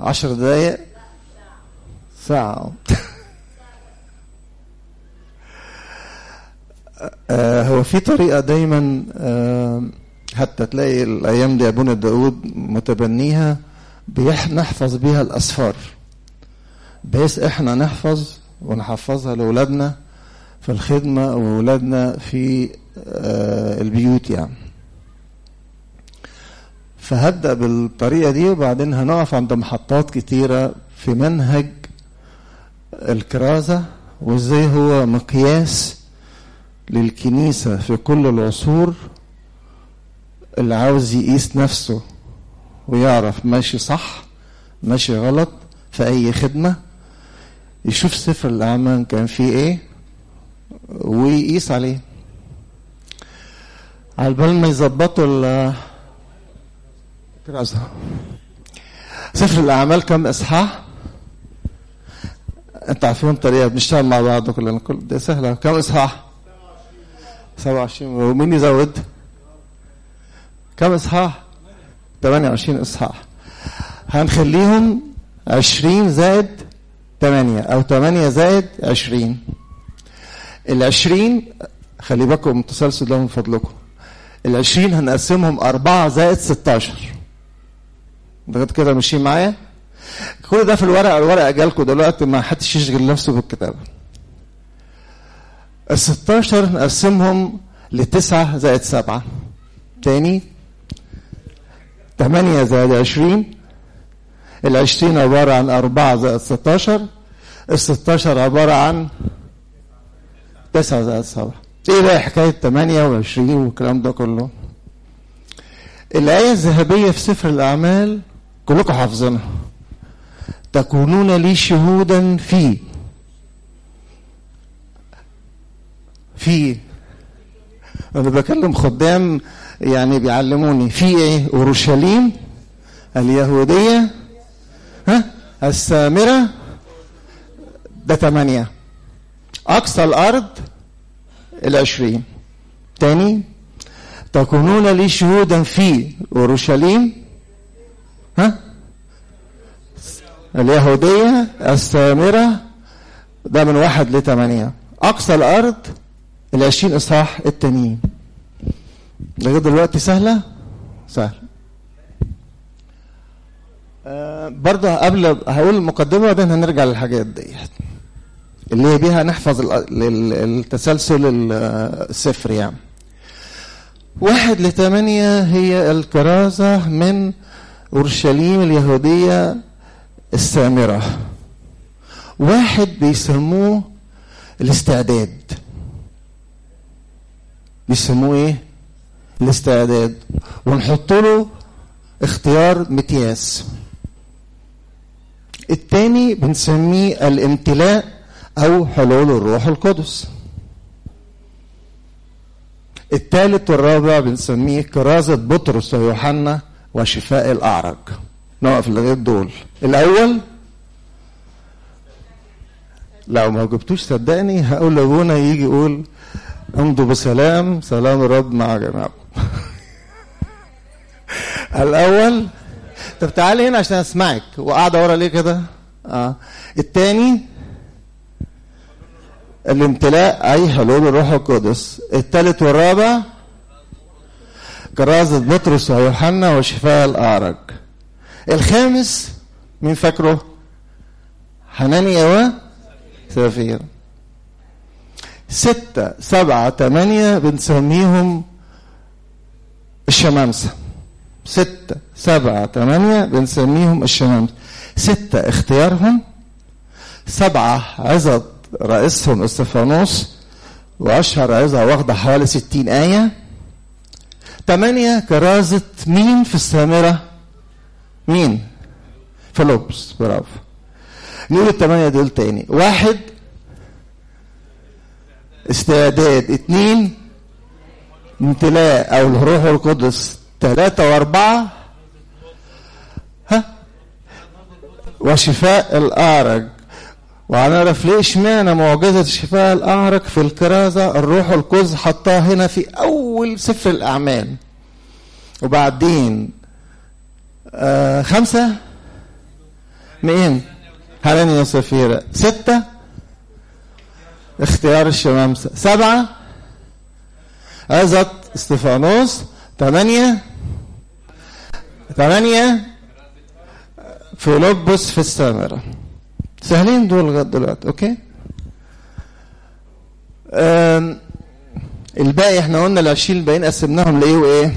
عشر دقايق ساعة آه هو في طريقة دايما آه حتى تلاقي الأيام دي أبونا داود متبنيها بنحفظ بيها الأسفار بحيث إحنا نحفظ ونحفظها لأولادنا في الخدمة وأولادنا في آه البيوت يعني فهبدأ بالطريقة دي وبعدين هنقف عند محطات كتيرة في منهج الكرازة وازاي هو مقياس للكنيسة في كل العصور اللي عاوز يقيس نفسه ويعرف ماشي صح ماشي غلط في أي خدمة يشوف سفر الأعمال كان فيه إيه ويقيس عليه على بال ما يظبطوا الكرازة سفر الأعمال كم إصحاح؟ أنت عارفين طريقة بنشتغل مع بعض كلنا كل ده سهلة كم إصحاح؟ 27 ومين يزود؟ كم إصحاح؟ 28 إصحاح هنخليهم 20 زائد 8 أو 8 زائد 20 ال 20 خلي بالكم من التسلسل ده من فضلكم ال 20 هنقسمهم 4 زائد 16 لغايه كده ماشيين معايا كل ده في الورقه الورقه جالكم دلوقتي ما حدش يشغل نفسه بالكتابه ال 16 نقسمهم لتسعة زائد سبعة تاني 8 زائد 20 ال 20 عبارة عن 4 زائد 16 ال 16 عبارة عن 9 زائد 7 ايه بقى حكاية 28 والكلام ده كله الآية الذهبية في سفر الأعمال كلكم حافظينها تكونون لي شهودا في في انا بكلم خدام يعني بيعلموني في ايه اورشليم اليهوديه ها السامره ده ثمانية أقصى الأرض العشرين تاني تكونون لي شهودا في أورشليم ها اليهودية السامرة ده من واحد لثمانية أقصى الأرض العشرين إصحاح التانيين لغاية دلوقتي سهلة سهل آه برضه قبل هقول المقدمة وبعدين هنرجع للحاجات ديت اللي هي بيها نحفظ التسلسل السفر يعني واحد لثمانية هي الكرازة من أورشليم اليهودية السامرة واحد بيسموه الاستعداد بيسموه ايه الاستعداد ونحط له اختيار متياس التاني بنسميه الامتلاء او حلول الروح القدس الثالث والرابع بنسميه كرازة بطرس ويوحنا وشفاء الأعرج نقف لغاية دول الأول لو ما جبتوش صدقني هقول لابونا يجي يقول امضوا بسلام سلام الرب مع جماعكم الأول طب تعالي هنا عشان أسمعك وقاعدة ورا ليه كده آه. الثاني الامتلاء أي حلول الروح القدس الثالث والرابع كرازة بطرس ويوحنا وشفاء الأعرج الخامس مين فاكره حنانيا وسفير ستة سبعة ثمانية بنسميهم الشمامسة ستة سبعة ثمانية بنسميهم الشمامسة ستة اختيارهم سبعة عظة رئيسهم استفانوس وأشهر عظة واخدة حوالي ستين آية ثمانية كرازة مين في السامرة مين فيلوبس برافو نقول الثمانية دول تاني واحد استعداد اثنين امتلاء او الروح القدس ثلاثة واربعة ها وشفاء الأعرج وهنعرف ليه اشمعنى معجزة شفاء الأعرج في الكرازة الروح القدس حطها هنا في أول سفر الأعمال وبعدين آه خمسة مين حنانيا وسفيرة ستة اختيار الشمامسة سبعة عزت استفانوس ثمانية ثمانية فيلبس في السامرة سهلين دول لغاية دلوقتي اوكي أم، الباقي احنا قلنا العشرين الباقيين قسمناهم لايه وايه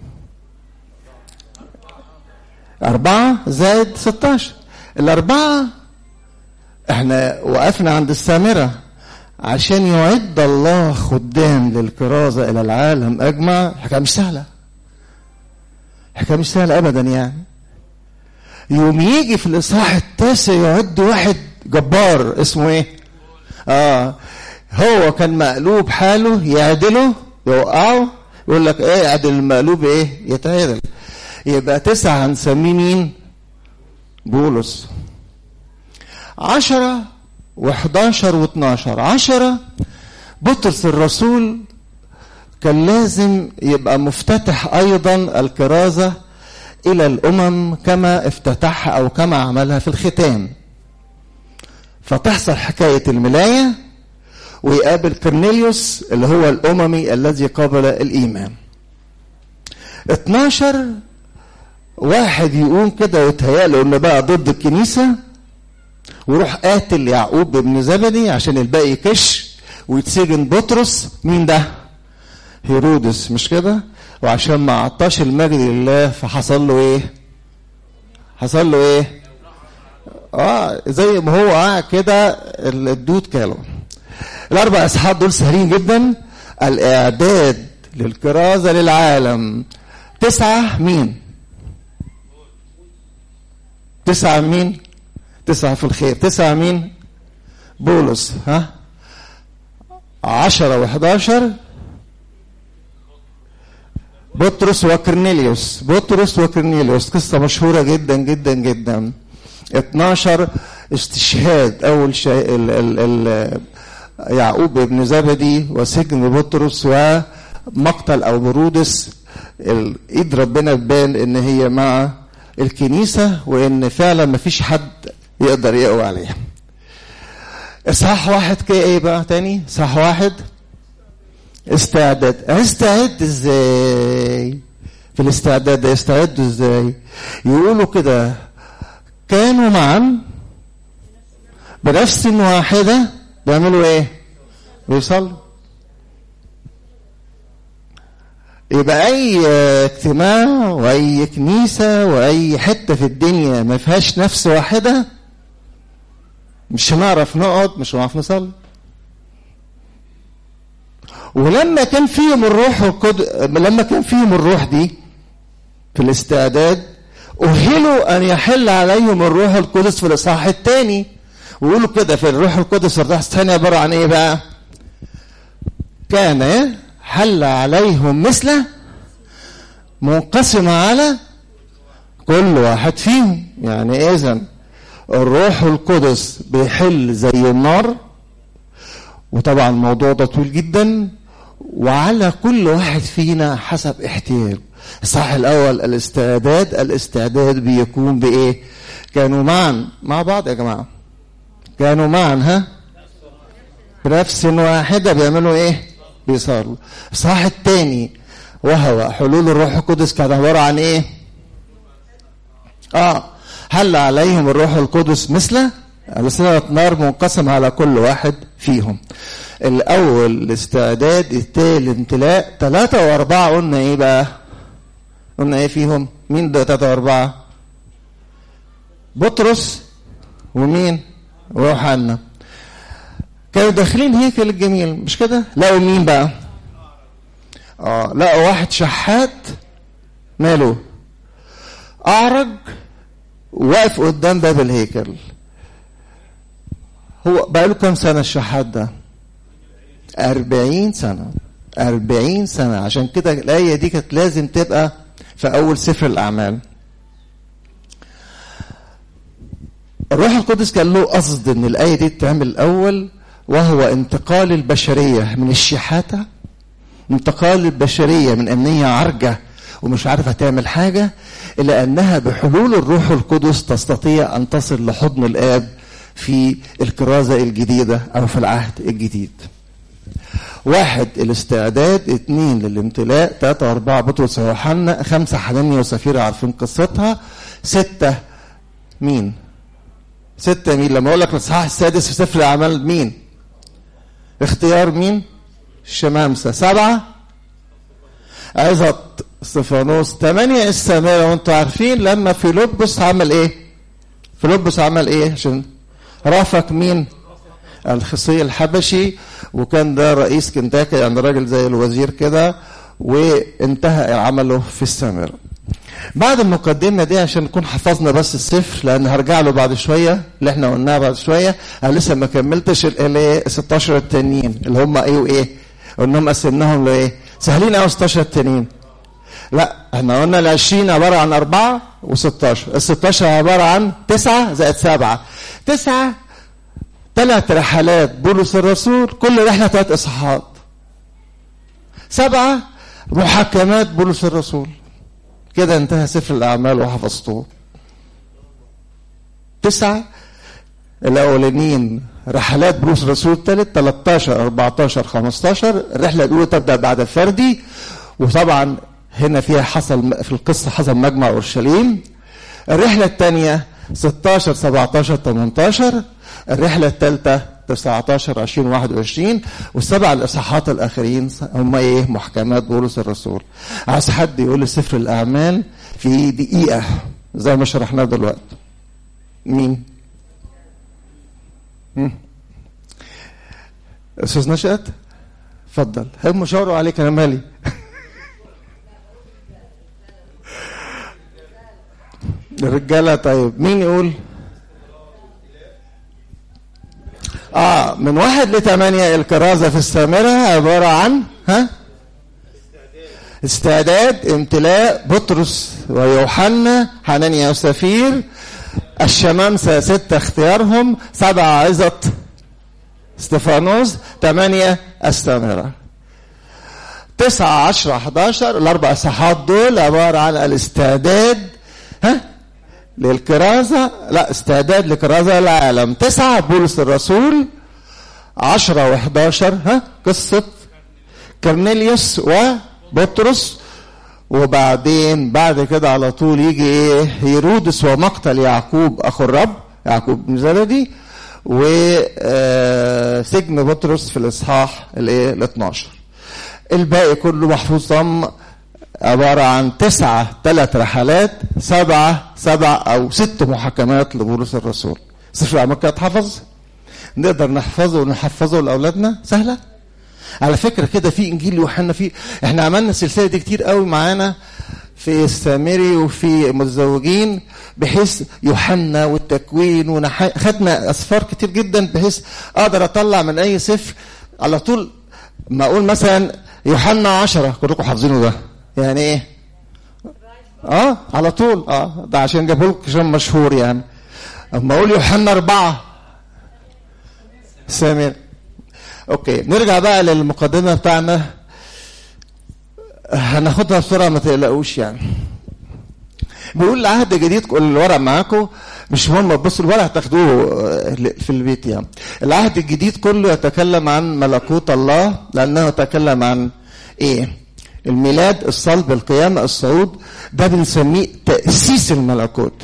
أربعة زائد 16 الأربعة احنا وقفنا عند السامرة عشان يعد الله خدام للكرازة إلى العالم أجمع حكاية مش سهلة حكاية مش سهلة أبدا يعني يوم يجي في الإصحاح التاسع يعد واحد جبار اسمه إيه؟ آه هو كان مقلوب حاله يعدله يوقعه يقول لك إيه اعدل المقلوب إيه؟ يتعدل يبقى تسعة هنسميه مين؟ بولس عشرة وحداشر واتناشر عشرة بطرس الرسول كان لازم يبقى مفتتح أيضا الكرازة إلى الأمم كما افتتحها أو كما عملها في الختام فتحصل حكاية الملاية ويقابل كرنيليوس اللي هو الأممي الذي قبل الإيمان 12 واحد يقوم كده ويتهيأ انه بقى ضد الكنيسه ويروح قاتل يعقوب ابن زبدي عشان الباقي يكش ويتسجن بطرس مين ده؟ هيرودس مش كده؟ وعشان ما عطاش المجد لله فحصل له ايه؟ حصل له ايه؟ اه زي ما هو قاعد كده الدود كاله. الاربع اصحاب دول سهلين جدا الاعداد للكرازه للعالم تسعه مين؟ تسعة مين تسعة في الخير تسعة مين بولس ها عشرة وحداشر بطرس وكرنيليوس بطرس وكرنيليوس قصة مشهورة جدا جدا جدا 12 استشهاد أول شيء ال ال ال يعقوب ابن زبدي وسجن بطرس ومقتل أو برودس ايد ربنا تبان ان هي مع الكنيسة وإن فعلا ما فيش حد يقدر يقوى عليها إصحاح واحد كده إيه بقى تاني إصحاح واحد استعداد استعد إزاي في الاستعداد ده يستعدوا إزاي يقولوا كده كانوا معا بنفس واحدة بيعملوا إيه بيصلوا يبقى اي اجتماع واي كنيسه واي حته في الدنيا ما فيهاش نفس واحده مش هنعرف نقعد مش هنعرف نصلي ولما كان فيهم الروح القدس لما كان فيهم الروح دي في الاستعداد أهلوا أن يحل عليهم الروح القدس في الإصحاح الثاني ويقولوا كده في الروح القدس الإصحاح الثاني عبارة عن إيه بقى؟ كان حل عليهم مثل منقسمة على كل واحد فيهم يعني إذا الروح القدس بيحل زي النار وطبعا الموضوع ده طويل جدا وعلى كل واحد فينا حسب احتياجه الصح الأول الاستعداد الاستعداد بيكون بإيه كانوا معا مع بعض يا جماعة كانوا معا ها بنفس واحدة بيعملوا ايه بيصاروا الصح الثاني وهو حلول الروح القدس كان عبارة عن ايه اه حل عليهم الروح القدس مثل ألسنة نار منقسم على كل واحد فيهم الأول الاستعداد التالي امتلاء ثلاثة وأربعة قلنا إيه بقى؟ قلنا إيه فيهم؟ مين ده ثلاثة وأربعة؟ بطرس ومين؟ ويوحنا كانوا داخلين هيكل الجميل مش كده؟ لقوا مين بقى؟ اه لقوا واحد شحات ماله؟ أعرج واقف قدام باب الهيكل هو بقى له كام سنة الشحات ده؟ أربعين سنة أربعين سنة عشان كده الآية دي كانت لازم تبقى في أول سفر الأعمال الروح القدس كان له قصد ان الآية دي تعمل الأول وهو انتقال البشرية من الشحاتة انتقال البشرية من أن هي عرجة ومش عارفة تعمل حاجة إلا أنها بحلول الروح القدس تستطيع أن تصل لحضن الآب في الكرازة الجديدة أو في العهد الجديد واحد الاستعداد اثنين للامتلاء ثلاثة وأربعة بطرس ويوحنا خمسة حنانيا وسفيرة عارفين قصتها ستة مين؟ ستة مين؟ لما أقول لك الإصحاح السادس في سفر الأعمال مين؟ اختيار مين؟ الشمامسة سبعة عظة استفانوس ثمانية السامرة وانتوا عارفين لما فيلبس عمل ايه؟ فيلبس عمل ايه عشان رافق مين؟ الخصي الحبشي وكان ده رئيس كنتاكي يعني راجل زي الوزير كده وانتهى عمله في السامرة بعد المقدمة دي عشان نكون حفظنا بس السفر لأن هرجع له بعد شوية اللي احنا قلناه بعد شوية أنا لسه ما كملتش ال 16 التانيين اللي هم إيه وإيه قلناهم قسمناهم لإيه سهلين أوي 16 التانيين لا احنا قلنا ال 20 عبارة عن أربعة و16 ال 16 عبارة عن تسعة زائد سبعة تسعة ثلاث رحلات بولس الرسول كل رحلة ثلاث إصحاحات سبعة محاكمات بولس الرسول كده انتهى سفر الأعمال وحفظته تسعة الأولانيين رحلات بولس الرسول الثالث 13 14 15 الرحلة الأولى تبدأ بعد الفردي وطبعا هنا فيها حصل في القصة حصل مجمع أورشليم الرحلة الثانية 16 17 18 الرحلة الثالثة 19 20 21 والسبع الاصحاحات الاخرين هم ايه محكمات بولس الرسول عايز حد يقول لي سفر الاعمال في دقيقه زي ما شرحناه دلوقتي مين مم. استاذ نشأت اتفضل هم شاوروا عليك انا مالي الرجاله طيب مين يقول اه من واحد لثمانية الكرازة في السامرة عبارة عن ها استعداد امتلاء بطرس ويوحنا حنانيا وسفير الشمامسة ستة اختيارهم سبعة عظة استفانوس ثمانية السامرة تسعة عشرة 11 الأربع صحات دول عبارة عن الاستعداد ها للكرازة لا استعداد لكرازة العالم تسعة بولس الرسول عشرة وحداشر ها قصة كرنيليوس وبطرس وبعدين بعد كده على طول يجي ايه هيرودس ومقتل يعقوب اخو الرب يعقوب بن زبدي وسجن بطرس في الاصحاح الايه ال 12 الباقي كله محفوظ ضم عبارة عن تسعة ثلاث رحلات سبعة سبع أو ست محاكمات لبولس الرسول سفر الأعمال كده اتحفظ نقدر نحفظه ونحفظه لأولادنا سهلة على فكرة كده في إنجيل يوحنا في إحنا عملنا السلسلة دي كتير قوي معانا في السامري وفي متزوجين بحيث يوحنا والتكوين وخدنا أسفار كتير جدا بحيث أقدر أطلع من أي سفر على طول ما أقول مثلا يوحنا عشرة كلكم حافظينه ده يعني ايه اه على طول اه ده عشان جابوا لك عشان مشهور يعني اما اقول يوحنا اربعه سامر اوكي نرجع بقى للمقدمه بتاعنا هناخدها بسرعه ما تقلقوش يعني بيقول العهد الجديد كل الورق معاكم مش مهم بصوا الورق هتاخدوه في البيت يعني العهد الجديد كله يتكلم عن ملكوت الله لانه يتكلم عن ايه الميلاد الصلب القيامة الصعود ده بنسميه تأسيس الملكوت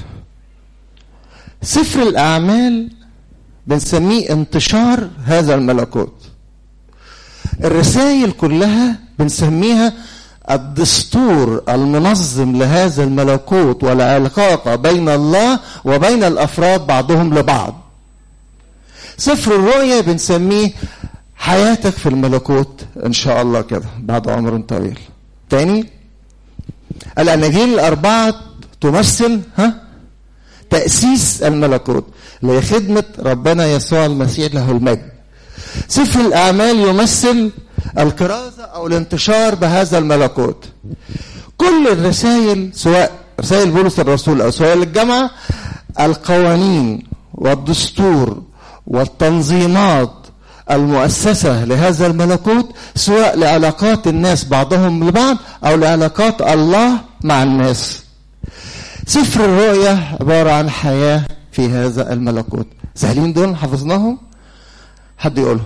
سفر الأعمال بنسميه انتشار هذا الملكوت الرسائل كلها بنسميها الدستور المنظم لهذا الملكوت والعلاقة بين الله وبين الأفراد بعضهم لبعض سفر الرؤيا بنسميه حياتك في الملكوت ان شاء الله كده بعد عمر طويل تاني الاناجيل الاربعه تمثل ها تاسيس الملكوت لخدمه ربنا يسوع المسيح له المجد سفر الاعمال يمثل الكرازه او الانتشار بهذا الملكوت كل الرسائل سواء رسائل بولس الرسول او سواء الجامعه القوانين والدستور والتنظيمات المؤسسة لهذا الملكوت سواء لعلاقات الناس بعضهم لبعض أو لعلاقات الله مع الناس سفر الرؤيا عبارة عن حياة في هذا الملكوت سهلين دول حفظناهم حد يقولهم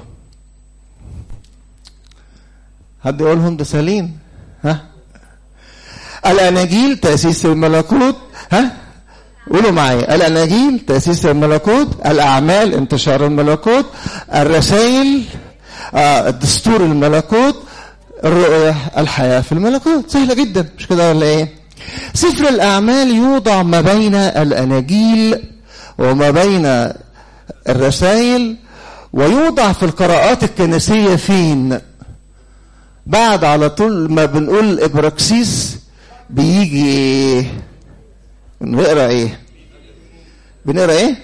حد يقولهم ده سهلين ها الأناجيل تأسيس الملكوت ها قولوا معايا الأناجيل تأسيس الملكوت الأعمال انتشار الملكوت الرسائل آه الدستور الملكوت الرؤية الحياة في الملكوت سهلة جدا مش كده ولا ايه سفر الأعمال يوضع ما بين الأناجيل وما بين الرسائل ويوضع في القراءات الكنسية فين بعد على طول ما بنقول إبراكسيس بيجي ايه بنقرا ايه بنقرا ايه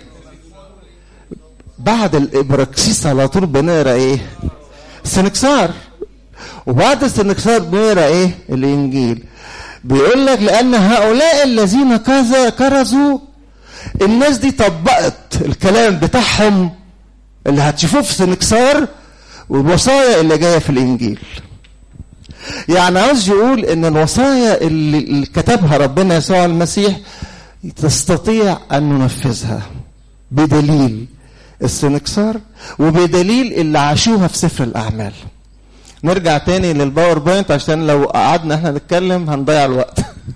بعد الابراكسيس على طول بنقرا ايه السنكسار وبعد السنكسار بنقرا ايه الانجيل بيقول لك لان هؤلاء الذين كذا كرزوا الناس دي طبقت الكلام بتاعهم اللي هتشوفوه في سنكسار والوصايا اللي جايه في الانجيل يعني عاوز يقول ان الوصايا اللي كتبها ربنا يسوع المسيح تستطيع ان ننفذها بدليل السنكسار وبدليل اللي عاشوها في سفر الاعمال نرجع تاني للباوربوينت عشان لو قعدنا احنا نتكلم هنضيع الوقت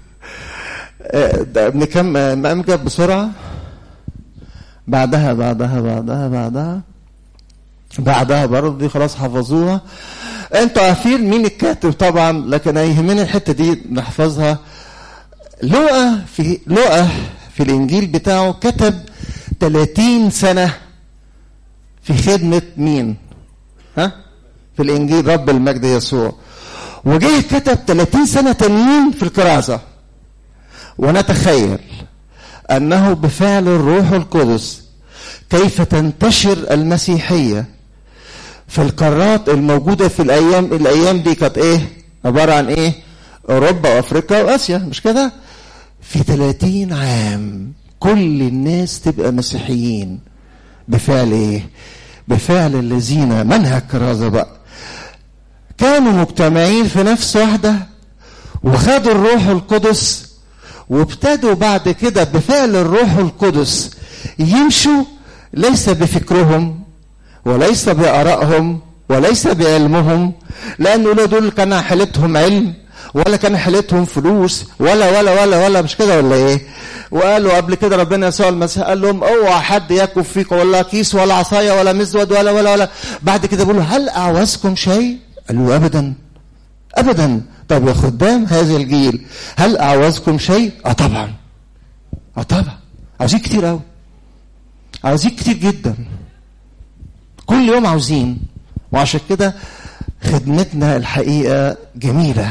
بنكم امجد بسرعه بعدها بعدها بعدها بعدها بعدها برضه دي خلاص حفظوها انتوا عارفين مين الكاتب طبعا لكن يهمني الحته دي نحفظها لوقا في لوقا في الانجيل بتاعه كتب 30 سنه في خدمه مين ها في الانجيل رب المجد يسوع وجه كتب 30 سنه تانيين في الكرازه ونتخيل انه بفعل الروح القدس كيف تنتشر المسيحيه في القارات الموجودة في الأيام الأيام دي كانت إيه؟ عبارة عن إيه؟ أوروبا وأفريقيا وآسيا مش كده؟ في 30 عام كل الناس تبقى مسيحيين بفعل إيه؟ بفعل الذين منهج كرازة بقى كانوا مجتمعين في نفس واحدة وخدوا الروح القدس وابتدوا بعد كده بفعل الروح القدس يمشوا ليس بفكرهم وليس بآرائهم وليس بعلمهم لأن دول كان حالتهم علم ولا كان حالتهم فلوس ولا ولا ولا ولا مش كده ولا ايه وقالوا قبل كده ربنا يسوع المسيح قال لهم اوعى حد يكف فيك ولا كيس ولا عصايه ولا مزود ولا ولا ولا بعد كده بيقولوا هل اعوزكم شيء؟ قالوا ابدا ابدا طب يا خدام هذا الجيل هل اعوزكم شيء؟ اه طبعا اه طبعا عاوزين كتير قوي عاوزين كتير جدا كل يوم عاوزين وعشان كده خدمتنا الحقيقة جميلة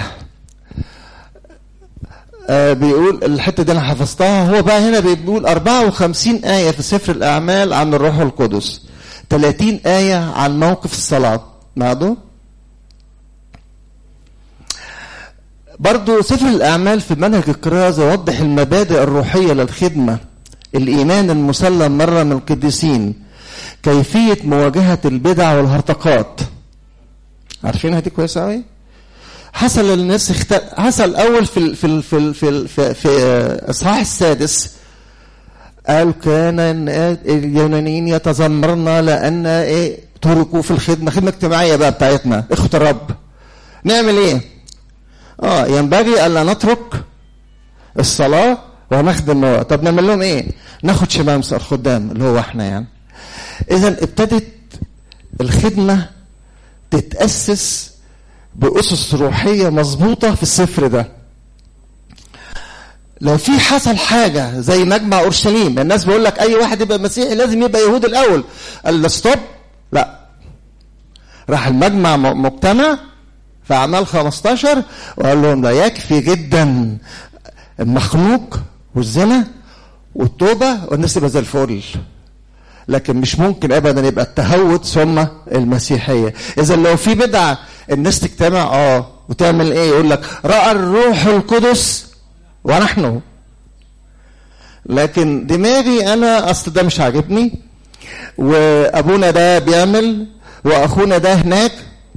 آه بيقول الحتة دي أنا حفظتها هو بقى هنا بيقول 54 آية في سفر الأعمال عن الروح القدس 30 آية عن موقف الصلاة معدو برضو سفر الأعمال في منهج الكرازة وضح المبادئ الروحية للخدمة الإيمان المسلم مرة من القديسين كيفية مواجهة البدع والهرطقات عارفينها دي كويس قوي حصل الناس اخت... حصل اول في ال... في ال... في ال... في ال... في, في اصحاح السادس قال كان اليونانيين يتذمرن لان ايه تركوا في الخدمه خدمه اجتماعيه بقى بتاعتنا اخوه الرب نعمل ايه اه ينبغي الا نترك الصلاه ونخدم طب نعمل لهم ايه ناخد شمامسه الخدام اللي هو احنا يعني اذا ابتدت الخدمه تتاسس باسس روحيه مظبوطه في السفر ده لو في حصل حاجه زي مجمع اورشليم الناس بيقول لك اي واحد يبقى مسيحي لازم يبقى يهود الاول قال له ستوب لا راح المجمع مجتمع في اعمال 15 وقال لهم ده يكفي جدا المخلوق والزنا والتوبه والناس تبقى زي الفل لكن مش ممكن ابدا يبقى التهود ثم المسيحيه اذا لو في بدعه الناس تجتمع اه وتعمل ايه يقول لك راى الروح القدس ونحن لكن دماغي انا اصل ده مش عاجبني وابونا ده بيعمل واخونا ده هناك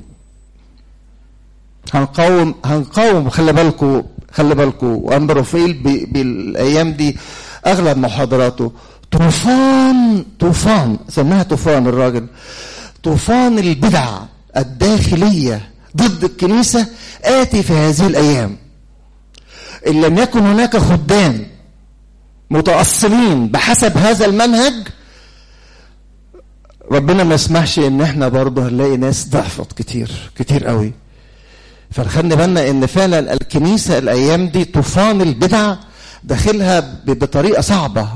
هنقاوم هنقاوم خلي بالكم خلي بالكم وامبروفيل بالايام دي اغلب محاضراته طوفان طوفان سماها طوفان الراجل طوفان البدع الداخليه ضد الكنيسه اتي في هذه الايام ان لم يكن هناك خدام متاصلين بحسب هذا المنهج ربنا ما يسمحش ان احنا برضه هنلاقي ناس ضعفت كتير كتير قوي فخلي بالنا ان فعلا الكنيسه الايام دي طوفان البدع داخلها بطريقه صعبه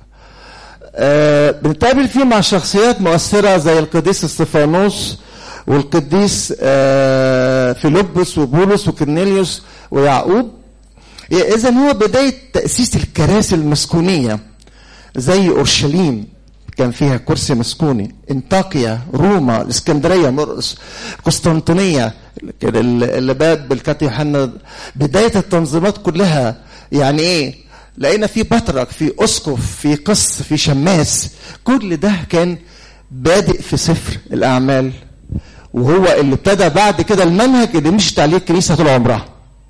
آه بنتقابل فيه مع شخصيات مؤثره زي القديس استفانوس والقديس آه فيلبس وبولس وكرنيليوس ويعقوب اذا هو بدايه تاسيس الكراسي المسكونيه زي اورشليم كان فيها كرسي مسكوني انطاكيا روما الاسكندريه مرقس قسطنطينيه اللي باد بالكات يوحنا بدايه التنظيمات كلها يعني ايه لقينا في بطرك في اسقف في قس في شماس كل ده كان بادئ في سفر الاعمال وهو اللي ابتدى بعد كده المنهج اللي مشت عليه الكنيسه طول عمرها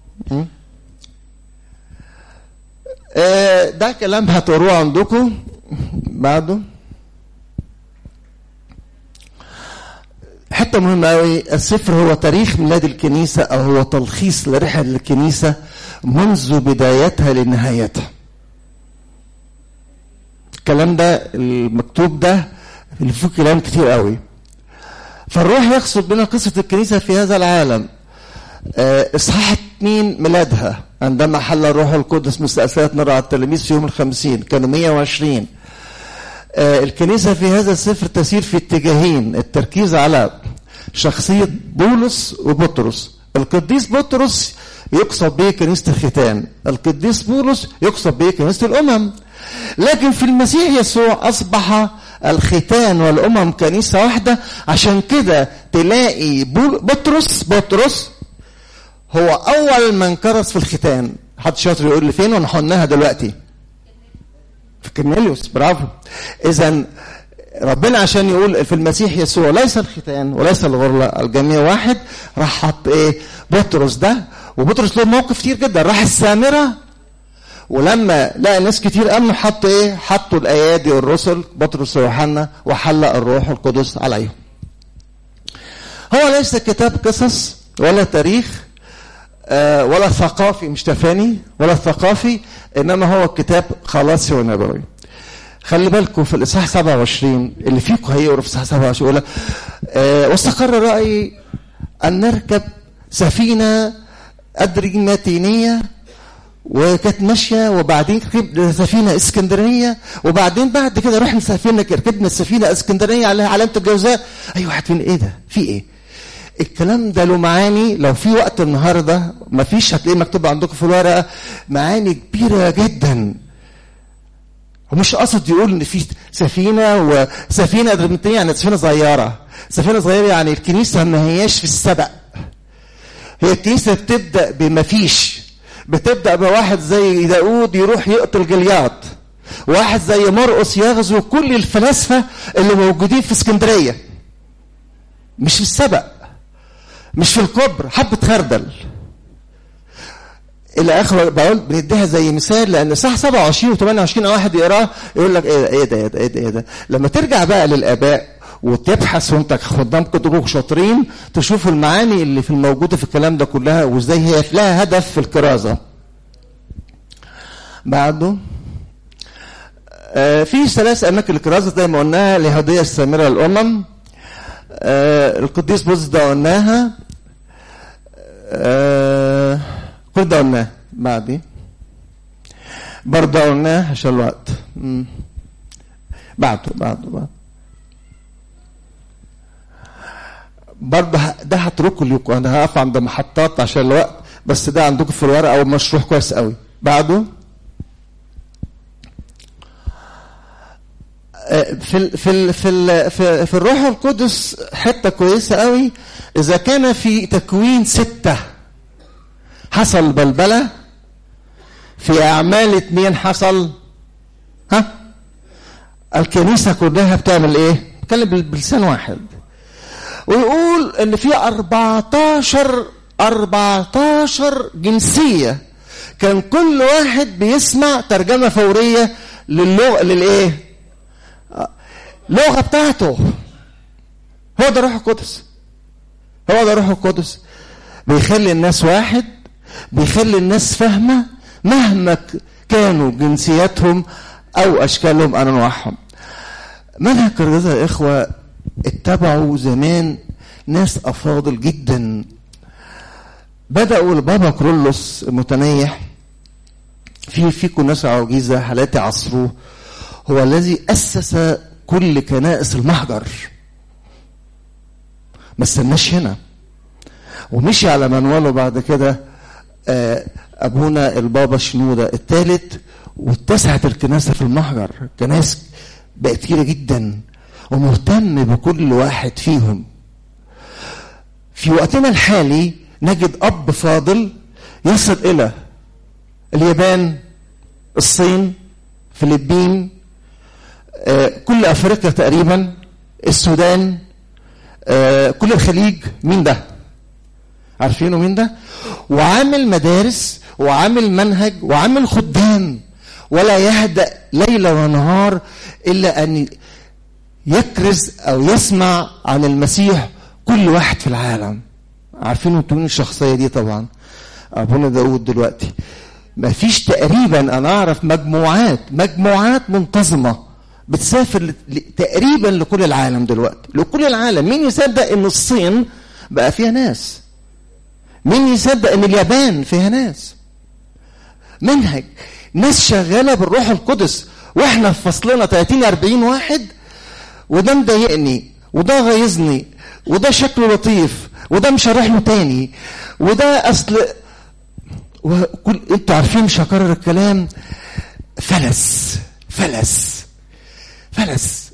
آه ده كلام هتقروه عندكم بعده حته مهمه قوي السفر هو تاريخ ميلاد الكنيسه او هو تلخيص لرحله الكنيسه منذ بدايتها لنهايتها الكلام ده المكتوب ده اللي فيه كلام كتير قوي فالروح يقصد بنا قصه الكنيسه في هذا العالم اصحاح اثنين ميلادها عندما حل الروح القدس مستأسات نرى على التلاميذ في يوم الخمسين كانوا 120 الكنيسة في هذا السفر تسير في اتجاهين التركيز على شخصية بولس وبطرس القديس بطرس يقصد به كنيسة الختان القديس بولس يقصد به كنيسة الأمم لكن في المسيح يسوع أصبح الختان والأمم كنيسة واحدة عشان كده تلاقي بطرس بطرس هو أول من كرس في الختان حد شاطر يقول لي فين وانا قلناها دلوقتي في كرنيليوس برافو اذا ربنا عشان يقول في المسيح يسوع ليس الختان وليس الغرله الجميع واحد راح حط ايه بطرس ده وبطرس له موقف كتير جدا راح السامره ولما لقى ناس كتير امنوا حط ايه حطوا الايادي والرسل بطرس ويوحنا وحلق الروح القدس عليهم هو ليس كتاب قصص ولا تاريخ آه ولا ثقافي مش تفاني ولا ثقافي انما هو كتاب خلاصي ونبوي خلي بالكم في الاصحاح 27 اللي فيكم هيقروا في الاصحاح 27 يقول آه واستقر رايي ان نركب سفينه ادريناتينيه وكانت ماشيه وبعدين ركبنا سفينه اسكندرانيه وبعدين بعد كده رحنا سفينه ركبنا السفينه اسكندرانيه عليها علامه الجوزاء اي واحد فينا ايه ده؟ في ايه؟ الكلام ده له معاني لو في وقت النهارده ما فيش هتلاقيه مكتوب عندكم في الورقه معاني كبيره جدا ومش قصد يقول ان في سفينه وسفينه ادرينتيه يعني سفينه صغيره سفينه صغيره يعني الكنيسه ما هياش في السبق هي الكنيسه بتبدا بما فيش بتبدا بواحد زي داود يروح يقتل جليات واحد زي مرقس يغزو كل الفلاسفه اللي موجودين في اسكندريه مش في السبق مش في الكبر حبة خردل الى اخر بقول بنديها زي مثال لان صح 27 و28 واحد يقراه يقول لك ايه ده ايه ده ايه ده ايه ده, إيه ده. لما ترجع بقى للاباء وتبحث وانت قدام كتبك شاطرين تشوف المعاني اللي في الموجوده في الكلام ده كلها وازاي هي لها هدف في الكرازه. بعده آه في ثلاث اماكن الكرازه زي ما قلناها اليهوديه السامره للامم آه القديس بولس ده قلناها آه كل ده قلناه بعدين برضه قلناه عشان الوقت بعده بعده بعده برضه ده هتركه لكم انا هقف عند محطات عشان الوقت بس ده عندكم في الورقه او مشروح كويس قوي بعده في ال في ال في ال في, في الروح القدس حته كويسه قوي اذا كان في تكوين سته حصل بلبله في اعمال اتنين حصل ها الكنيسه كلها بتعمل ايه؟ بتتكلم بلسان واحد ويقول ان في 14 14 جنسيه كان كل واحد بيسمع ترجمه فوريه للغه للايه اللغه بتاعته هو ده روح القدس هو ده روح القدس بيخلي الناس واحد بيخلي الناس فاهمه مهما كانوا جنسياتهم او اشكالهم او انواعهم منهج الرضا يا اخوه اتبعوا زمان ناس افاضل جدا بداوا البابا كرولوس المتنيح في فيكم ناس عجيزه حالاتي عصروه هو الذي اسس كل كنائس المهجر ما استناش هنا ومشي على منواله بعد كده ابونا البابا شنوده الثالث واتسعت الكنيسه في المهجر كنائس بقت كتيره جدا ومهتم بكل واحد فيهم في وقتنا الحالي نجد اب فاضل يصل الى اليابان الصين فلبين كل افريقيا تقريبا السودان كل الخليج مين ده عارفينه مين ده وعامل مدارس وعامل منهج وعامل خدام ولا يهدأ ليل ونهار إلا أن يكرز أو يسمع عن المسيح كل واحد في العالم عارفين انتوا مين الشخصية دي طبعا أبونا داود دلوقتي ما فيش تقريبا أنا أعرف مجموعات مجموعات منتظمة بتسافر تقريبا لكل العالم دلوقتي لكل العالم مين يصدق ان الصين بقى فيها ناس مين يصدق ان اليابان فيها ناس منهج ناس شغاله بالروح القدس واحنا في فصلنا 30 40 واحد وده مضايقني وده غيظني وده شكله لطيف وده مش هروح له تاني وده اصل وكل انتوا عارفين مش هكرر الكلام فلس فلس فلس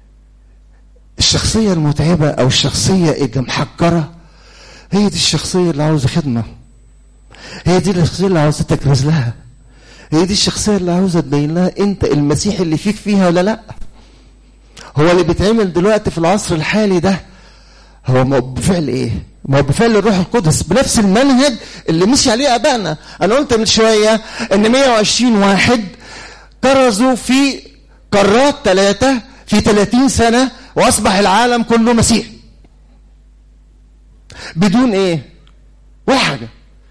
الشخصية المتعبة أو الشخصية اللي محجرة هي دي الشخصية اللي عاوزة خدمة هي دي الشخصية اللي عاوزة تكرز لها هي دي الشخصية اللي عاوزة تبين لها أنت المسيح اللي فيك فيها ولا لأ هو اللي بيتعمل دلوقتي في العصر الحالي ده هو بفعل ايه؟ ما هو بفعل الروح القدس بنفس المنهج اللي مشي عليه ابائنا انا قلت من شويه ان 120 واحد كرزوا في قارات ثلاثه في 30 سنه واصبح العالم كله مسيح بدون ايه ولا حاجه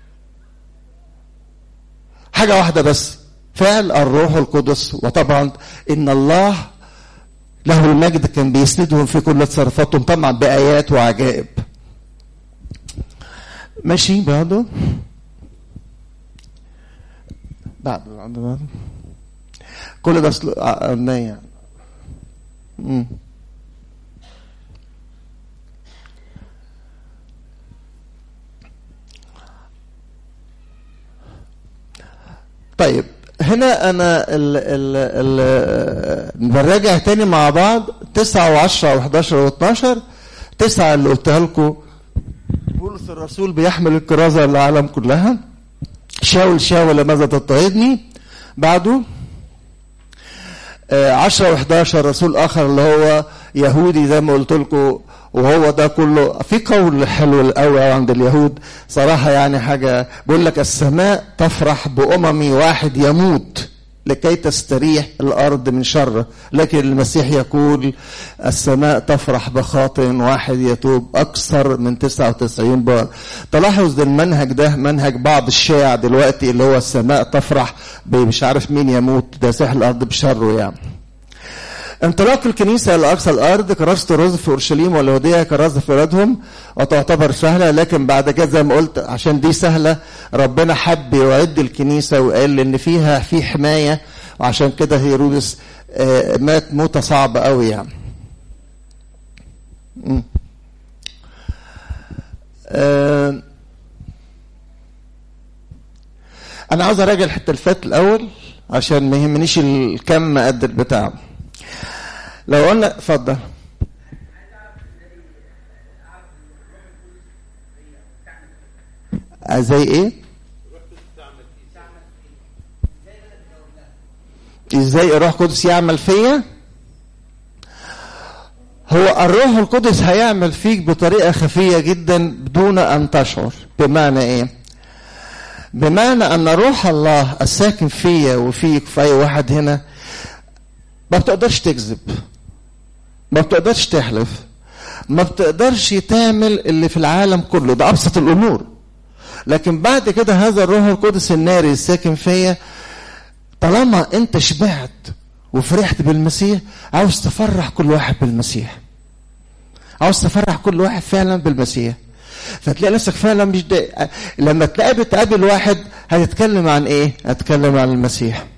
حاجه واحده بس فعل الروح القدس وطبعا ان الله له المجد كان بيسندهم في كل تصرفاتهم طبعا بايات وعجائب ماشي بعده بعد بعد بعد كل ده قلناه يعني مم. طيب هنا انا ال ال ال بنراجع تاني مع بعض 9 و10 و11 و12 تسعة اللي قلتها لكم بولس الرسول بيحمل الكرازة للعالم كلها شاول شاول لماذا تضطهدني بعده آه 10 و11 رسول اخر اللي هو يهودي زي ما قلت لكم وهو ده كله في قول حلو قوي عند اليهود صراحة يعني حاجة بيقول لك السماء تفرح بأمم واحد يموت لكي تستريح الأرض من شره لكن المسيح يقول السماء تفرح بخاطئ واحد يتوب أكثر من 99 بار تلاحظ المنهج ده منهج بعض الشائع دلوقتي اللي هو السماء تفرح مش عارف مين يموت ده سيح الأرض بشره يعني انطلاق الكنيسة إلى أقصى الأرض كراسة الرز في أورشليم واليهودية كراسة في بلادهم وتعتبر سهلة لكن بعد كده زي ما قلت عشان دي سهلة ربنا حب يعد الكنيسة وقال إن فيها في حماية وعشان كده هيرودس مات موتة صعبة قوي يعني. أنا عاوز أراجع الحتة اللي فاتت الأول عشان ما يهمنيش الكم قد البتاع. لو قلنا اتفضل زي ايه ازاي الروح القدس يعمل فيا هو الروح القدس هيعمل فيك بطريقة خفية جدا بدون أن تشعر بمعنى إيه بمعنى أن روح الله الساكن فيا وفيك في أي واحد هنا ما بتقدرش تكذب ما بتقدرش تحلف ما بتقدرش تعمل اللي في العالم كله ده أبسط الأمور لكن بعد كده هذا الروح القدس الناري الساكن فيا طالما انت شبعت وفرحت بالمسيح عاوز تفرح كل واحد بالمسيح عاوز تفرح كل واحد فعلا بالمسيح فتلاقي نفسك فعلا مش ده لما تقابل تقابل واحد هتتكلم عن ايه هتتكلم عن المسيح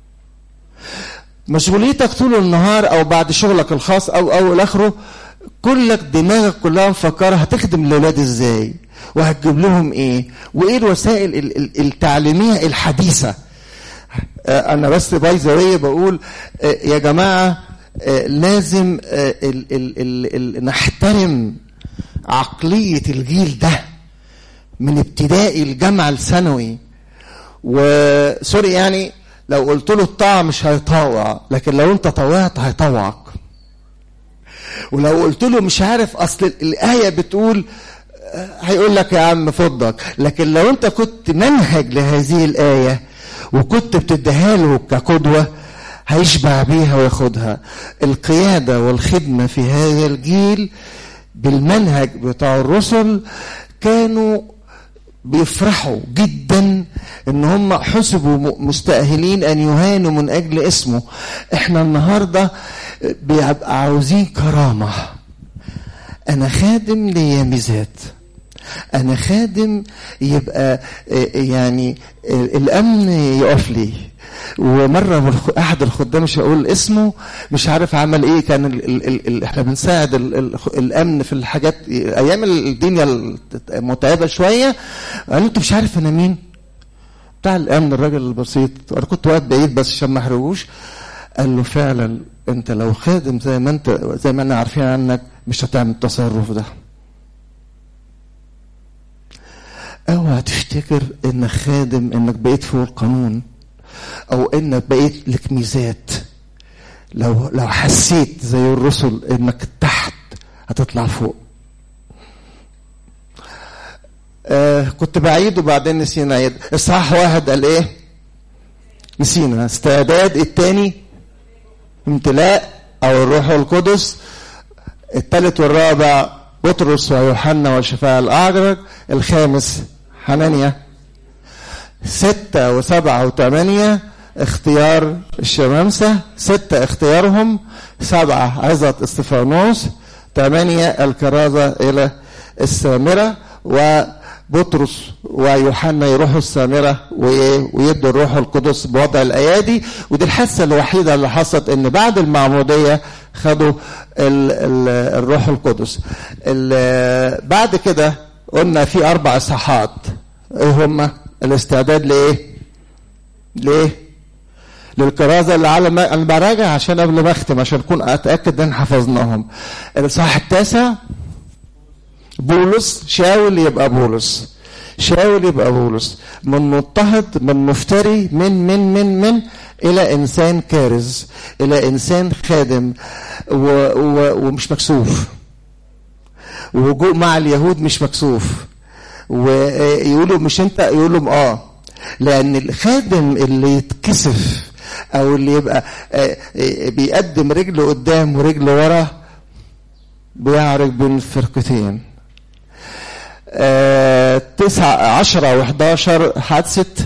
مشغوليتك طول النهار او بعد شغلك الخاص او او الاخره كلك دماغك كلها مفكره هتخدم الاولاد ازاي وهتجيب لهم ايه وايه الوسائل التعليميه الحديثه انا بس باي ذا بقول يا جماعه لازم ال ال ال نحترم عقليه الجيل ده من ابتدائي الجامعه الثانوي وسوري يعني لو قلت له الطاعه مش هيطاوع لكن لو انت طوعت هيطوعك ولو قلت له مش عارف اصل الايه بتقول هيقول لك يا عم فضك لكن لو انت كنت منهج لهذه الايه وكنت بتديها له كقدوه هيشبع بيها وياخدها القياده والخدمه في هذا الجيل بالمنهج بتاع الرسل كانوا بيفرحوا جدا ان هم حسبوا مستأهلين ان يهانوا من اجل اسمه احنا النهارده بيبقى عاوزين كرامه انا خادم ليا ميزات انا خادم يبقى يعني الامن يقف لي ومره احد الخدام مش هقول اسمه مش عارف عمل ايه كان ال ال ال احنا بنساعد ال ال الامن في الحاجات ايام الدنيا متعبه شويه قال انت مش عارف انا مين بتاع الامن الراجل البسيط انا كنت واقف بعيد بس عشان ما احرجوش قال له فعلا انت لو خادم زي ما انت زي ما احنا عارفين عنك مش هتعمل التصرف ده اوعى تفتكر انك خادم انك بقيت فوق القانون او انك بقيت لك ميزات لو لو حسيت زي الرسل انك تحت هتطلع فوق آه كنت بعيد وبعدين نسينا عيد اصحاح واحد قال ايه نسينا استعداد التاني امتلاء او الروح القدس الثالث والرابع بطرس ويوحنا والشفاء الأعرج الخامس حنانيا ستة وسبعة وثمانية اختيار الشمامسة ستة اختيارهم سبعة عظة استفانوس ثمانية الكرازة إلى السامرة وبطرس ويوحنا يروحوا السامرة ويدوا الروح القدس بوضع الأيادي ودي الحاسة الوحيدة اللي حصلت إن بعد المعمودية خدوا ال ال الروح القدس بعد كده قلنا في أربع إصحاحات إيه هما الاستعداد لإيه؟ ليه؟ للكرازة اللي على ما أنا براجع عشان قبل ما أختم عشان أكون أتأكد إن حفظناهم الإصحاح التاسع بولس شاول يبقى بولس شاول يبقى بولس من مضطهد من مفتري من من من من الى انسان كارز الى انسان خادم و و ومش مكسوف ووجوء مع اليهود مش مكسوف ويقولوا مش انت يقولوا اه لان الخادم اللي يتكسف او اللي يبقى بيقدم رجله قدام ورجله ورا بيعرج بين الفرقتين آه تسعة عشرة وحداشر حادثة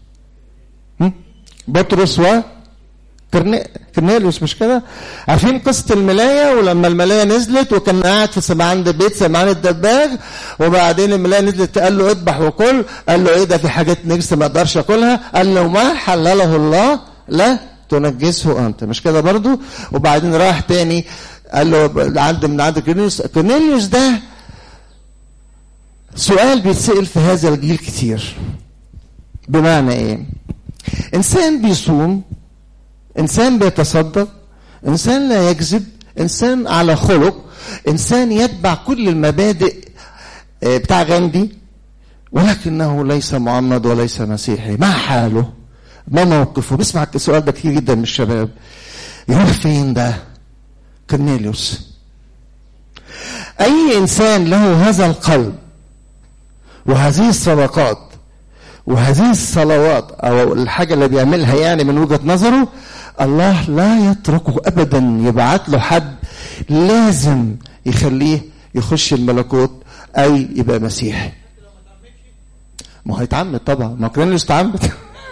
بطرس و كرنيليوس مش كده عارفين قصة الملاية ولما الملاية نزلت وكان قاعد في سمعان بيت سمعان الدباغ وبعدين الملاية نزلت قال له اذبح وكل قال له ايه ده في حاجات نجسة ما اقدرش اكلها قال له ما حلله الله لا تنجسه انت مش كده برضو وبعدين راح تاني قال له عند من عند كرنيليوس كرنيليوس ده سؤال بيتسأل في هذا الجيل كتير بمعنى ايه انسان بيصوم انسان بيتصدق انسان لا يكذب انسان على خلق انسان يتبع كل المبادئ بتاع غاندي ولكنه ليس معمد وليس مسيحي ما حاله ما موقفه بسمع السؤال ده كتير جدا من الشباب يروح فين ده كرنيليوس اي انسان له هذا القلب وهذه الصدقات وهذه الصلوات او الحاجه اللي بيعملها يعني من وجهه نظره الله لا يتركه ابدا يبعت له حد لازم يخليه يخش الملكوت اي يبقى مسيحي ما هو هيتعمد طبعا ما كان يستعمد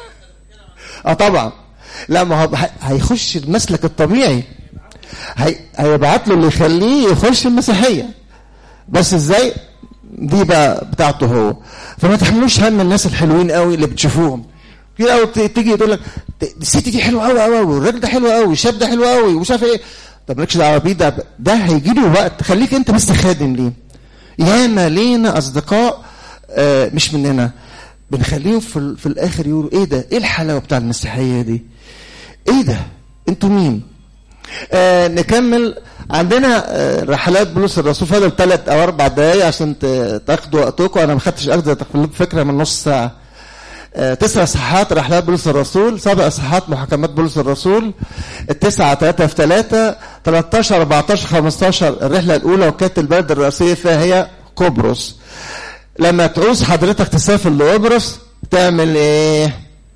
اه طبعا لا ما هو هيخش المسلك الطبيعي هي... هيبعت له اللي يخليه يخش المسيحيه بس ازاي دي بقى بتاعته هو فما تحملوش هم الناس الحلوين قوي اللي بتشوفوهم كده أو تيجي تقول لك الست دي حلوه قوي قوي والراجل ده حلو قوي الشاب ده حلو قوي ومش عارف ايه طب مالكش دعوه بيه ده ده هيجي له وقت خليك انت بس خادم ليه ياما لينا اصدقاء آه مش مننا بنخليهم في, في الاخر يقولوا ايه ده ايه الحلاوه بتاع المسيحيه دي ايه ده انتوا مين آه نكمل عندنا آه رحلات بولس الرسول فاضل ثلاث او اربع دقايق عشان تاخدوا وقتكم انا ما خدتش اخذ فكره من نص ساعه آه تسع اصحاحات رحلات بولس الرسول سبع اصحاحات محاكمات بولس الرسول التسعه ثلاثه في ثلاثه 13 14 15 الرحله الاولى وكانت البلد الرئيسيه فيها هي قبرص لما تعوز حضرتك تسافر لقبرص تعمل ايه؟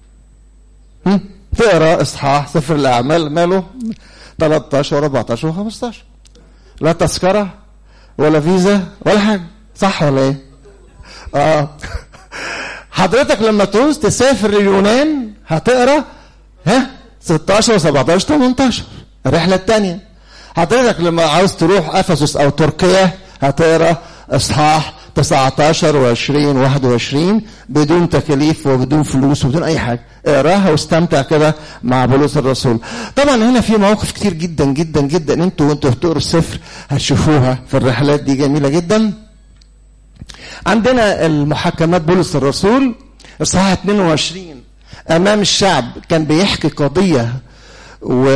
هم؟ تقرا اصحاح سفر الاعمال ماله 13 و14 و15 لا تذكره ولا فيزا ولا حاجه صح ولا ايه؟ اه حضرتك لما تعوز تسافر اليونان هتقرا ها 16 و17 18 الرحله الثانيه حضرتك لما عاوز تروح افسس او تركيا هتقرا اصحاح 19 و20 21 بدون تكاليف وبدون فلوس وبدون اي حاجه اقراها واستمتع كده مع بولس الرسول طبعا هنا في مواقف كتير جدا جدا جدا انتوا وانتوا بتقروا السفر هتشوفوها في الرحلات دي جميله جدا عندنا المحاكمات بولس الرسول اصحاح 22 امام الشعب كان بيحكي قضيه و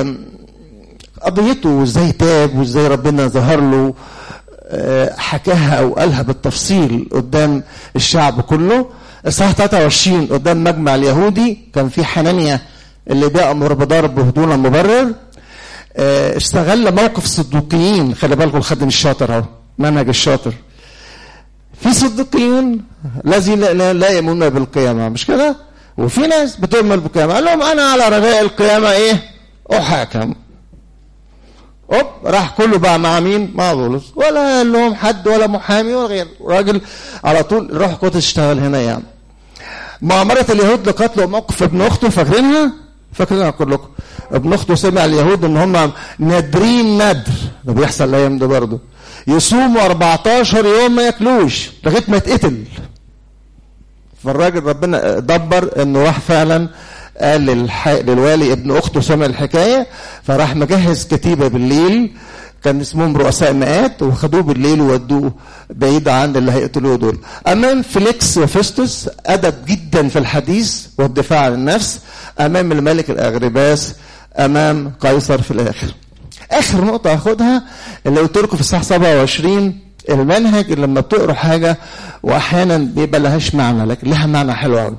قضيته وازاي تاب وازاي ربنا ظهر له حكاها او قالها بالتفصيل قدام الشعب كله اصحاح 23 قدام مجمع اليهودي كان في حنانيا اللي بيأمر بضرب بدون مبرر استغل موقف الصدوقيين خلي بالكم الخادم الشاطر اهو منهج الشاطر في صديقين الذين لا, لا يؤمنون بالقيامه مش كده وفي ناس بتؤمن بالقيامه قال لهم انا على رجاء القيامه ايه احاكم اوب راح كله بقى مع مين؟ مع بولس ولا قال لهم حد ولا محامي ولا غير راجل على طول روح قدس اشتغل هنا يعني مؤامرة اليهود لقتل موقف ابن اخته فاكرينها؟ فاكرينها كلكم ابن اخته سمع اليهود ان هم نادرين ندر ده بيحصل الايام ده برضه يصوموا 14 يوم ما ياكلوش لغايه ما يتقتل فالراجل ربنا دبر انه راح فعلا قال للح... للوالي ابن اخته سمع الحكايه فراح مجهز كتيبه بالليل كان اسمهم رؤساء مئات وخدوه بالليل وودوه بعيد عن اللي هيقتلوه دول امام فيليكس وفيستوس ادب جدا في الحديث والدفاع عن النفس امام الملك الاغرباس امام قيصر في الاخر اخر نقطه هاخدها اللي قلت لكم في الصح 27 المنهج اللي لما بتقروا حاجه واحيانا بيبقى لهاش معنى لكن لها معنى حلو قوي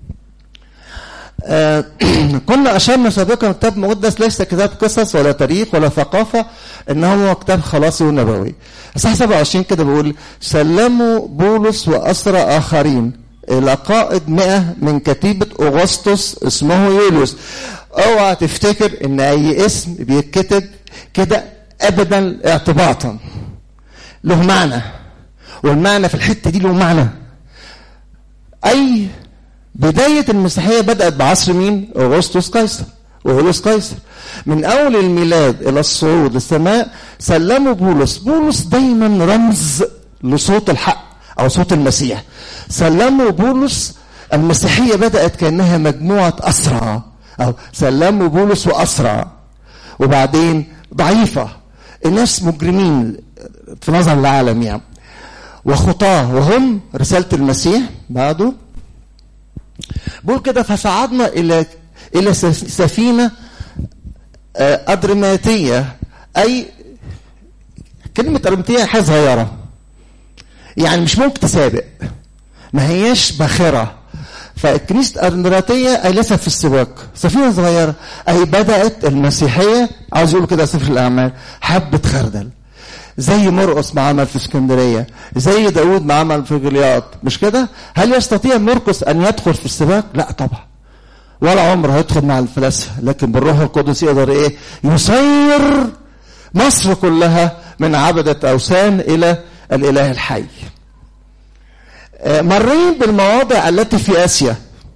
آه كنا اشرنا سابقا كتاب مقدس ليس كتاب قصص ولا تاريخ ولا ثقافه انه هو كتاب خلاصي ونبوي. اصحاح 27 كده بيقول سلموا بولس واسرى اخرين الى قائد 100 من كتيبه اغسطس اسمه يوليوس. اوعى تفتكر ان اي اسم بيتكتب كده ابدا اعتباطا. له معنى والمعنى في الحته دي له معنى. اي بداية المسيحية بدأت بعصر مين؟ أغسطس قيصر وهولوس قيصر من أول الميلاد إلى الصعود للسماء سلموا بولس بولس دايما رمز لصوت الحق أو صوت المسيح سلموا بولس المسيحية بدأت كأنها مجموعة أسرى أو سلموا بولس وأسرى وبعدين ضعيفة الناس مجرمين في نظر العالم يعني وخطاه وهم رسالة المسيح بعده بقول كده فصعدنا الى الى سفينه ادرماتيه اي كلمه ادرماتيه حاجه صغيره يعني مش ممكن تسابق ما هياش باخره فكنيسه ادرماتيه اي ليست في السباق سفينه صغيره اي بدات المسيحيه عاوز يقولوا كده سفر الاعمال حبه خردل زي مرقس ما عمل في اسكندرية زي داود ما عمل في جلياط مش كده هل يستطيع مرقس أن يدخل في السباق لا طبعا ولا عمره هيدخل مع الفلاسفة لكن بالروح القدس يقدر ايه يصير مصر كلها من عبدة أوثان إلى الإله الحي مرين بالمواضع التي في آسيا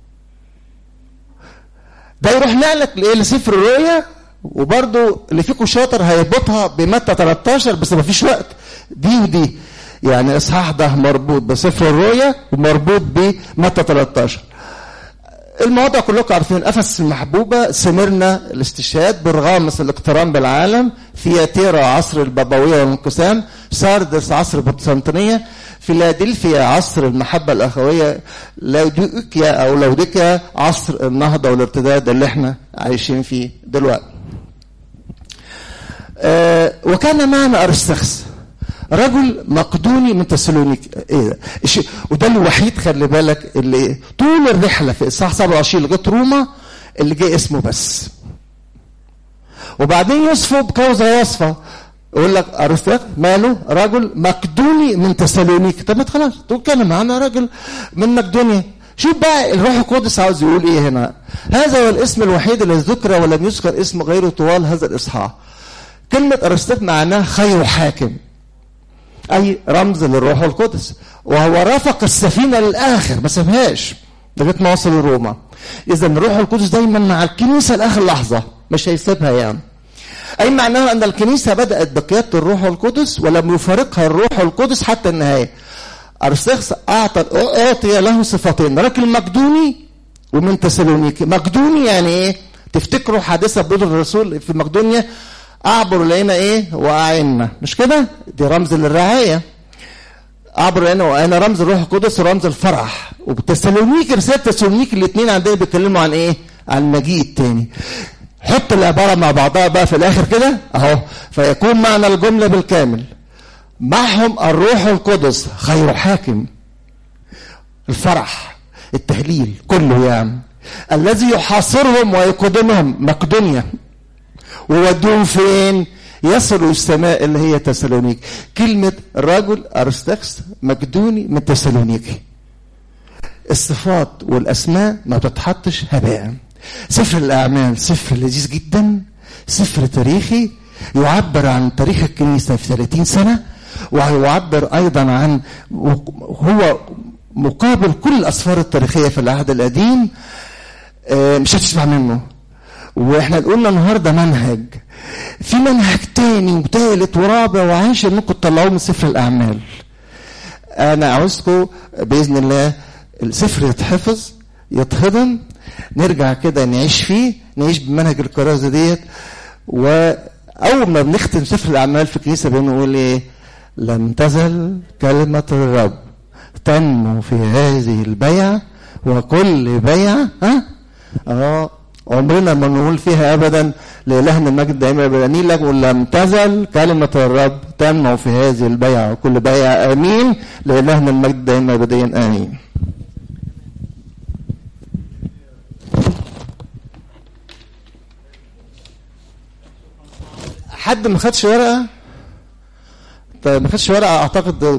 ده يروح نقلك لايه لسفر الرؤيا وبرضه اللي فيكم شاطر هيربطها بمتى 13 بس ما فيش وقت دي ودي يعني اصحاح ده مربوط بسفر الرؤيا ومربوط بمتى 13 المواضع كلكم عارفين افس المحبوبه سمرنا الاستشهاد برغامس الاقتران بالعالم ثياتيرا عصر البابويه والانقسام ساردس عصر البطسنطينيه فيلادلفيا عصر المحبة الأخوية لوديكيا أو لوديكيا عصر النهضة والارتداد اللي احنا عايشين فيه دلوقتي أه وكان معنا أرستخس رجل مقدوني من تسالونيك ايه ده وده الوحيد خلي بالك اللي طول الرحله في اصحاح 27 لغايه روما اللي جه اسمه بس وبعدين يوصفه بكوزه وصفه يقول لك ارسطو ماله رجل مقدوني من تسالونيك طب ما خلاص تقول كلام معانا راجل من مقدونيا شوف بقى الروح القدس عاوز يقول ايه هنا هذا هو الاسم الوحيد الذي ذكر ولم يذكر اسم غيره طوال هذا الاصحاح كلمه ارسطو معناها خير حاكم اي رمز للروح القدس وهو رافق السفينه للاخر ما سابهاش لغايه ما وصل لروما اذا الروح القدس دايما مع الكنيسه لاخر لحظه مش هيسيبها يعني أي معناها أن الكنيسة بدأت بقيادة الروح القدس ولم يفارقها الروح القدس حتى النهاية أرسخس أعطى أعطي له صفتين راجل مقدوني ومن تسالونيكي مقدوني يعني إيه تفتكروا حادثة بدر الرسول في مقدونيا أعبر لقينا إيه وأعنا مش كده دي رمز للرعاية أعبر لقينا وأنا رمز الروح القدس ورمز الفرح وتسالونيكي رسالة تسالونيكي الاثنين عندنا بيتكلموا عن إيه عن المجيء التاني حط العبارة مع بعضها بقى في الآخر كده أهو فيكون معنى الجملة بالكامل معهم الروح القدس خير حاكم الفرح التهليل كله يعني الذي يحاصرهم ويقدمهم مقدونيا وودوهم فين يصلوا السماء اللي هي تسالونيك كلمة رجل أرستكس مقدوني من تسالونيكي الصفات والأسماء ما بتتحطش هباء سفر الأعمال سفر لذيذ جدا سفر تاريخي يعبر عن تاريخ الكنيسة في 30 سنة ويعبر أيضا عن هو مقابل كل الأسفار التاريخية في العهد القديم مش هتسمع منه واحنا قلنا النهارده منهج في منهج تاني وتالت ورابع وعاشر ممكن تطلعوه من سفر الاعمال انا عاوزكم باذن الله السفر يتحفظ يتهضم نرجع كده نعيش فيه نعيش بمنهج الكرازه ديت واول ما بنختم سفر الاعمال في الكنيسه بنقول ايه لم تزل كلمه الرب تنمو في هذه البيعه وكل بيعه ها اه عمرنا ما نقول فيها ابدا لالهنا المجد دائما ابدا لك ولم تزل كلمه الرب تنمو في هذه البيعه وكل بيعه امين لالهنا المجد دائما ابدا امين حد ما خدش ورقه طيب ما خدش ورقه اعتقد